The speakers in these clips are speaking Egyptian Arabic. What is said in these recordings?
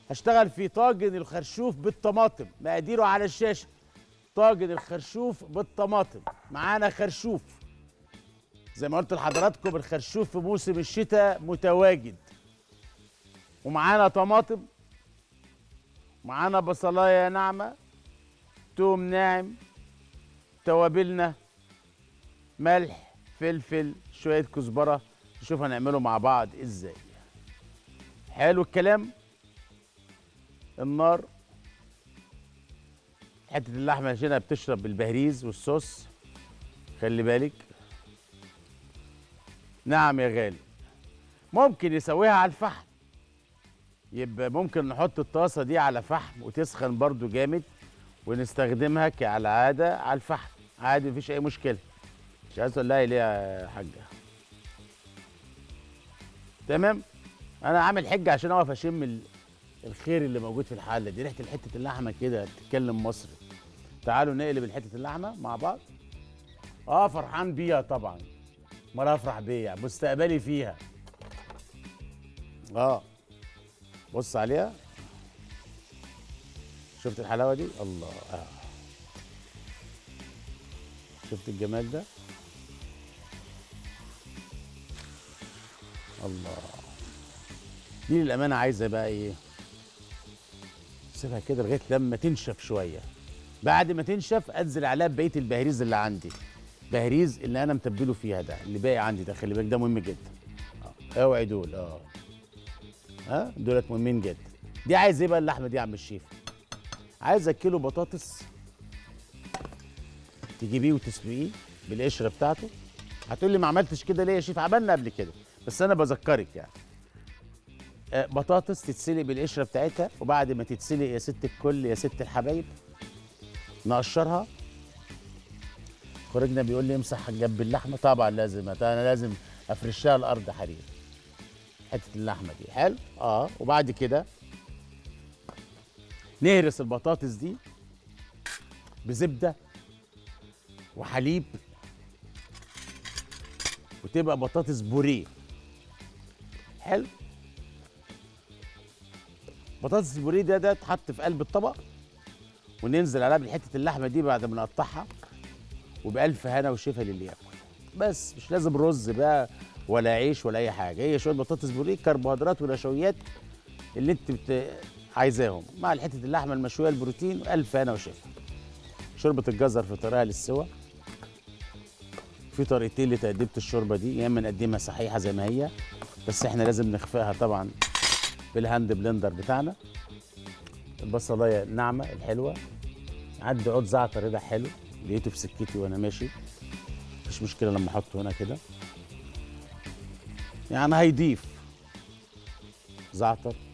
هشتغل في طاجن الخرشوف بالطماطم مقاديره على الشاشه طاجن الخرشوف بالطماطم معانا خرشوف زي ما قلت لحضراتكم الخرشوف في موسم الشتاء متواجد ومعانا طماطم معانا بصلايه ناعمه توم ناعم توابلنا ملح فلفل شويه كزبره نشوف هنعمله مع بعض ازاي حلو الكلام النار حته اللحمه هنا بتشرب بالبهريز والصوص خلي بالك نعم يا غالي ممكن يسويها على الفحم يبقى ممكن نحط الطاسه دي على فحم وتسخن برضو جامد ونستخدمها كالعاده على الفحم عادي مفيش اي مشكله مش عايز تقول لها ليه يا حاجه تمام انا عامل حجه عشان اقف اشم ال- الخير اللي موجود في الحله دي ريحه حته اللحمه كده بتتكلم مصري تعالوا نقلب حته اللحمه مع بعض اه فرحان بيها طبعا ما افرح بيها مستقبلي فيها اه بص عليها شفت الحلاوه دي الله آه. شفت الجمال ده الله دي للامانه عايزه بقى ايه سيبها كده لغايه لما تنشف شويه بعد ما تنشف انزل عليها بقيه البهريز اللي عندي بهريز اللي انا متبله فيها ده اللي باقي عندي ده خلي بالك ده مهم جدا اه اوعي دول اه ها دولت مهمين جدا دي عايز ايه بقى اللحمه دي يا عم الشيف عايزه كيلو بطاطس تجيبيه وتسلقيه بالقشره بتاعته هتقول لي ما عملتش كده ليه يا شيف عملنا قبل كده بس انا بذكرك يعني آه، بطاطس تتسلق بالقشره بتاعتها وبعد ما تتسلق يا ست الكل يا ست الحبايب نقشرها خرجنا بيقول لي امسح جنب اللحمه طبعا لازم انا لازم افرشها الارض حرير حته اللحمه دي حلو اه وبعد كده نهرس البطاطس دي بزبده وحليب وتبقى بطاطس بوريه حلو بطاطس البوريه ده ده اتحط في قلب الطبق وننزل عليها بحته اللحمه دي بعد ما نقطعها وبألف هنا وشفا للي ياكل بس مش لازم رز بقى ولا عيش ولا اي حاجه هي شويه بطاطس بوريه كربوهيدرات ونشويات اللي انت بت... عايزاهم مع حته اللحمه المشويه البروتين والف هنا وشفا شوربه الجزر في طريقها للسوى في طريقتين لتقديمه الشوربه دي يا اما نقدمها صحيحه زي ما هي بس احنا لازم نخفقها طبعا بالهاند بلندر بتاعنا البصلايه الناعمه الحلوه عندي عود زعتر ده حلو لقيته في سكتي وانا ماشي مفيش مشكله لما احطه هنا كده يعني هيضيف زعتر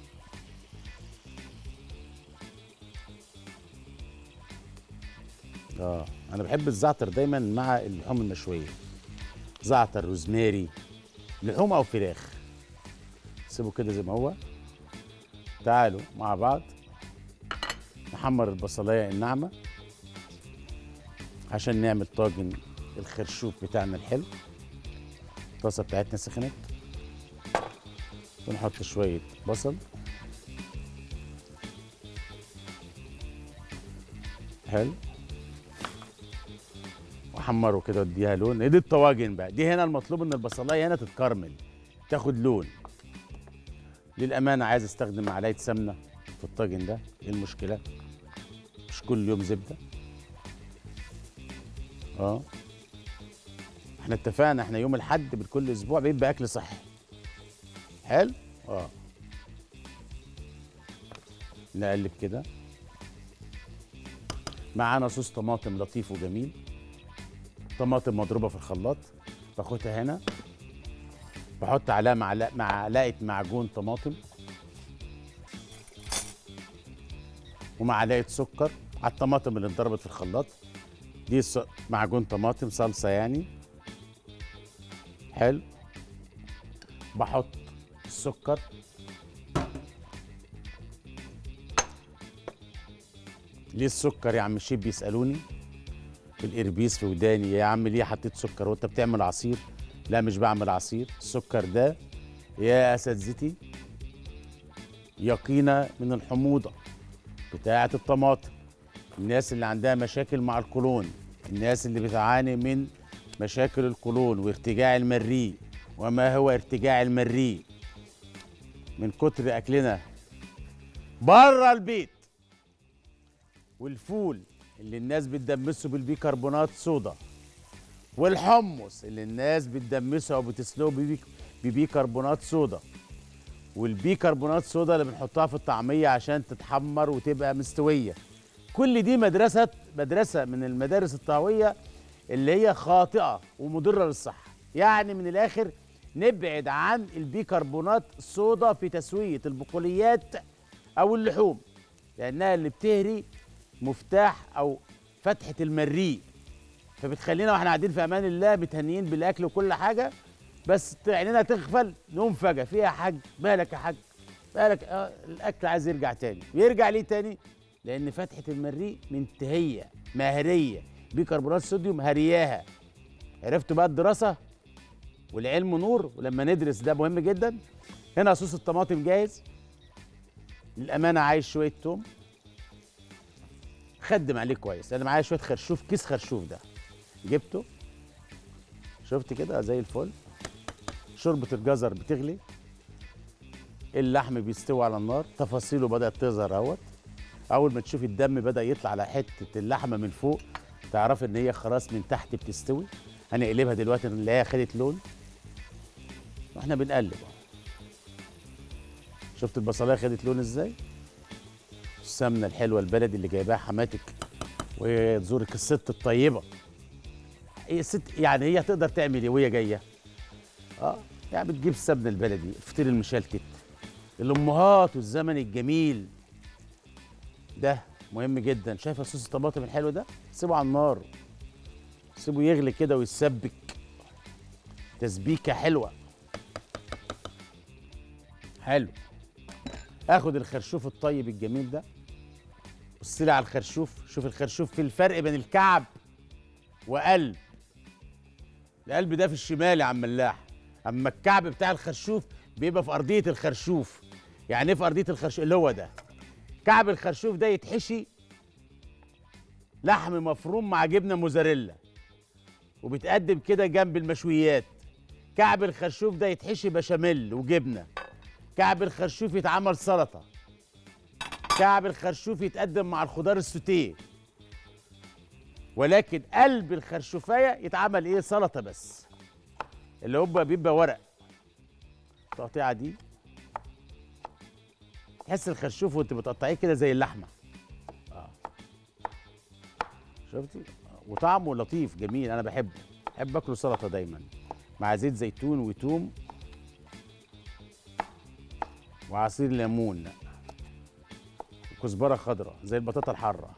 اه انا بحب الزعتر دايما مع اللحوم المشويه زعتر روزماري لحوم او فراخ سيبه كده زي ما هو تعالوا مع بعض نحمر البصلايه الناعمه عشان نعمل طاجن الخرشوف بتاعنا الحلو الطاسه بتاعتنا سخنت ونحط شويه بصل حلو واحمره كده واديها لون دي الطواجن بقى دي هنا المطلوب ان البصلايه هنا تتكرمل تاخد لون للامانه عايز استخدم معلقه سمنه في الطاجن ده ايه المشكله مش كل يوم زبده اه احنا اتفقنا احنا يوم الاحد بكل اسبوع بيبقى اكل صحي حلو اه نقلب كده معانا صوص طماطم لطيف وجميل طماطم مضروبه في الخلاط باخدها هنا بحط عليها معلقه معلقه معجون طماطم ومعلقه سكر على الطماطم اللي اتضربت في الخلاط دي ص- معجون طماطم صلصه يعني حلو بحط السكر ليه السكر يا عم الشيف بيسالوني الاربيس في وداني يا عم ليه حطيت سكر وانت بتعمل عصير لا مش بعمل عصير السكر ده يا اساتذتي يقينا من الحموضه بتاعه الطماطم الناس اللي عندها مشاكل مع القولون الناس اللي بتعاني من مشاكل القولون وارتجاع المريء وما هو ارتجاع المريء من كتر اكلنا بره البيت والفول اللي الناس بتدمسه بالبيكربونات صودا والحمص اللي الناس بتدمسه او بتسلقه ببيك- ببيكربونات صودا والبيكربونات صودا اللي بنحطها في الطعميه عشان تتحمر وتبقى مستويه كل دي مدرسه مدرسه من المدارس الطهويه اللي هي خاطئه ومضره للصحه يعني من الاخر نبعد عن البيكربونات الصودا في تسويه البقوليات او اللحوم لانها اللي بتهري مفتاح او فتحه المريء فبتخلينا واحنا قاعدين في امان الله متهنيين بالاكل وكل حاجه بس عينينا تغفل نقوم فجاه فيها حاج مالك يا حاج مالك آه الاكل عايز يرجع تاني ويرجع ليه تاني لان فتحه المريء منتهيه ماهريه بيكربونات الصوديوم هرياها عرفتوا بقى الدراسه والعلم نور ولما ندرس ده مهم جدا هنا صوص الطماطم جاهز للامانه عايز شويه توم خدم عليه كويس انا معايا شويه خرشوف كيس خرشوف ده جبته شفت كده زي الفل شوربه الجزر بتغلي اللحم بيستوي على النار تفاصيله بدات تظهر اهوت اول ما تشوف الدم بدا يطلع على حته اللحمه من فوق تعرف ان هي خلاص من تحت بتستوي هنقلبها دلوقتي نلاقيها خدت لون واحنا بنقلب أهو. شفت البصلايه خدت لون ازاي السمنه الحلوه البلدي اللي جايباها حماتك وهي تزورك الست الطيبه هي الست يعني هي تقدر تعمل ايه وهي جايه اه يعني بتجيب السمنه البلدي الفطير المشلتت الامهات والزمن الجميل ده مهم جدا شايفه صوص الطماطم الحلو ده سيبه على النار سيبه يغلي كده ويتسبك تسبيكه حلوه حلو اخد الخرشوف الطيب الجميل ده بص لي على الخرشوف شوف الخرشوف في الفرق بين الكعب وقلب القلب ده في الشمال يا عم ملاح اما الكعب بتاع الخرشوف بيبقى في ارضيه الخرشوف يعني ايه في ارضيه الخرشوف اللي هو ده كعب الخرشوف ده يتحشي لحم مفروم مع جبنه موزاريلا وبيتقدم كده جنب المشويات كعب الخرشوف ده يتحشي بشاميل وجبنه كعب الخرشوف يتعمل سلطه كعب الخرشوف يتقدم مع الخضار السوتيه ولكن قلب الخرشوفايه يتعمل ايه سلطه بس اللي هو بيبقى ورق التقطيعه دي تحس الخرشوف وانت بتقطعيه كده زي اللحمه اه شفتي وطعمه لطيف جميل انا بحبه بحب اكله سلطه دايما مع زيت زيتون وتوم وعصير ليمون وكزبره خضراء زي البطاطا الحاره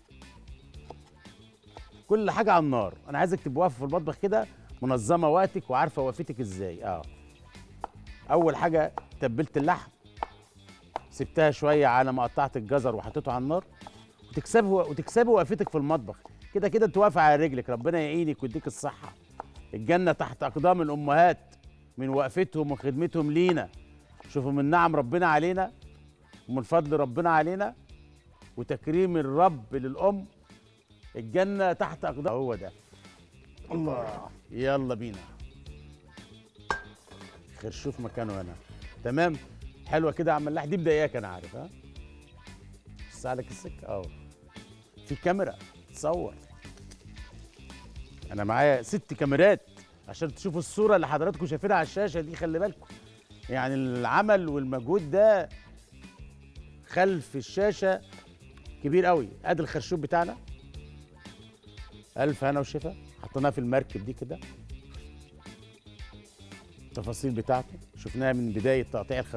كل حاجه على النار انا عايزك تبقى واقفه في المطبخ كده منظمه وقتك وعارفه وقفتك ازاي اه اول حاجه تبلت اللحم سبتها شويه على ما قطعت الجزر وحطيته على النار وتكسبي وتكسبي وقفتك في المطبخ كده كده انت واقفه على رجلك ربنا يعينك ويديك الصحه الجنه تحت اقدام الامهات من وقفتهم وخدمتهم لينا شوفوا من نعم ربنا علينا ومن فضل ربنا علينا وتكريم الرب للام الجنه تحت اقدام هو ده الله يلا بينا خرشوف مكانه هنا تمام حلوه كده يا عم ملاح دي مضايقاك انا عارف ها بس عليك السكه اه في كاميرا تصور انا معايا ست كاميرات عشان تشوفوا الصوره اللي حضراتكم شايفينها على الشاشه دي خلي بالكم يعني العمل والمجهود ده خلف الشاشه كبير قوي ادي الخرشوف بتاعنا الف هنا وشفا حطيناه في المركب دي كده التفاصيل بتاعته شفناها من بدايه تقطيع الخ...